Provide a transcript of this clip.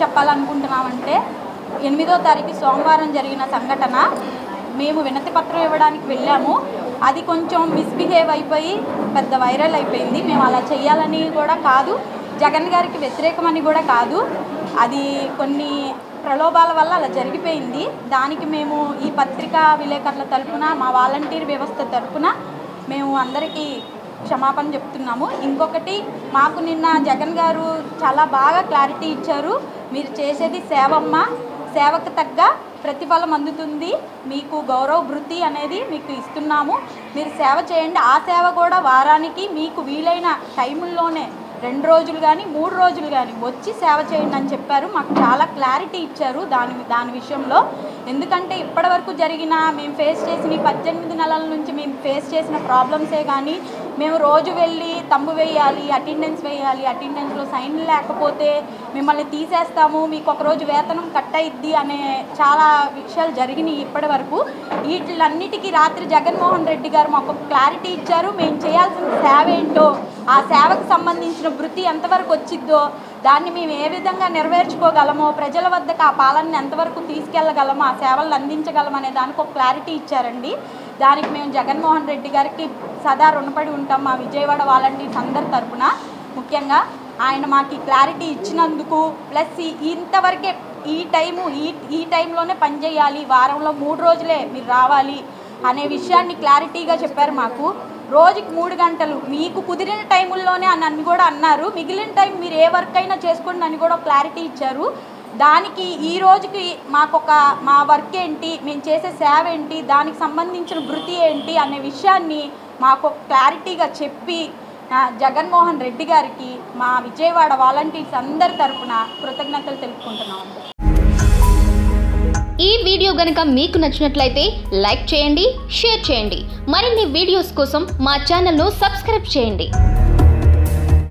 చెప్పాలనుకుంటున్నామంటే ఎనిమిదో తారీఖు సోమవారం జరిగిన సంఘటన మేము వినతి పత్రం ఇవ్వడానికి వెళ్ళాము అది కొంచెం మిస్బిహేవ్ అయిపోయి పెద్ద వైరల్ అయిపోయింది మేము అలా చేయాలని కూడా కాదు జగన్ గారికి వ్యతిరేకమని కూడా కాదు అది కొన్ని ప్రలోభాల వల్ల అలా జరిగిపోయింది దానికి మేము ఈ పత్రికా విలేకరుల తరపున మా వాలంటీర్ వ్యవస్థ తరపున మేము అందరికీ క్షమాపణ చెప్తున్నాము ఇంకొకటి మాకు నిన్న జగన్ గారు చాలా బాగా క్లారిటీ ఇచ్చారు మీరు చేసేది సేవమ్మ సేవకు తగ్గ ప్రతిఫలం అందుతుంది మీకు గౌరవ భృతి అనేది మీకు ఇస్తున్నాము మీరు సేవ చేయండి ఆ సేవ కూడా వారానికి మీకు వీలైన టైముల్లోనే రెండు రోజులు కానీ మూడు రోజులు కానీ వచ్చి సేవ చేయండి అని చెప్పారు మాకు చాలా క్లారిటీ ఇచ్చారు దాని దాని విషయంలో ఎందుకంటే ఇప్పటివరకు జరిగిన మేము ఫేస్ చేసిన ఈ పద్దెనిమిది నెలల నుంచి మేము ఫేస్ చేసిన ప్రాబ్లమ్సే కానీ మేము రోజు వెళ్ళి తమ్ము వేయాలి అటెండెన్స్ వేయాలి అటెండెన్స్లో సైన్ లేకపోతే మిమ్మల్ని తీసేస్తాము మీకు ఒక రోజు వేతనం కట్ అయిద్ది అనే చాలా విషయాలు జరిగినాయి ఇప్పటి వరకు వీటిలన్నిటికీ రాత్రి జగన్మోహన్ రెడ్డి గారు మాకు క్లారిటీ ఇచ్చారు మేము చేయాల్సిన సేవ ఏంటో ఆ సేవకు సంబంధించిన వృత్తి ఎంతవరకు వచ్చిద్దో దాన్ని మేము ఏ విధంగా నెరవేర్చుకోగలమో ప్రజల వద్దకు ఆ పాలనని ఎంతవరకు తీసుకెళ్ళగలమో ఆ సేవలను అందించగలం అనే దానికి ఒక క్లారిటీ ఇచ్చారండి దానికి మేము జగన్మోహన్ రెడ్డి గారికి సదా రుణపడి ఉంటాం మా విజయవాడ వాలంటీర్స్ అందరి తరపున ముఖ్యంగా ఆయన మాకు ఈ క్లారిటీ ఇచ్చినందుకు ప్లస్ ఈ- ఇంతవరకే ఈ టైము ఈ ఈ టైంలోనే పనిచేయాలి వారంలో మూడు రోజులే మీరు రావాలి అనే విషయాన్ని క్లారిటీగా చెప్పారు మాకు రోజుకి మూడు గంటలు మీకు కుదిరిన టైముల్లోనే అని అని కూడా అన్నారు మిగిలిన టైం మీరు ఏ వర్క్ అయినా చేసుకోండి అని కూడా క్లారిటీ ఇచ్చారు దానికి ఈ రోజుకి మాకొక మా వర్క్ ఏంటి మేము చేసే సేవ ఏంటి దానికి సంబంధించిన వృత్తి ఏంటి అనే విషయాన్ని మాకు ఒక క్లారిటీగా చెప్పి ఆ, జగన్మోహన్ రెడ్డి గారికి మా విజయవాడ వాలంటీర్స్ అందరి తరపున కృతజ్ఞతలు తెలుపుకుంటున్నాం ఈ వీడియో గనక మీకు నచ్చినట్లయితే లైక్ చేయండి షేర్ చేయండి మరిన్ని వీడియోస్ కోసం మా ఛానల్ను సబ్స్క్రైబ్ చేయండి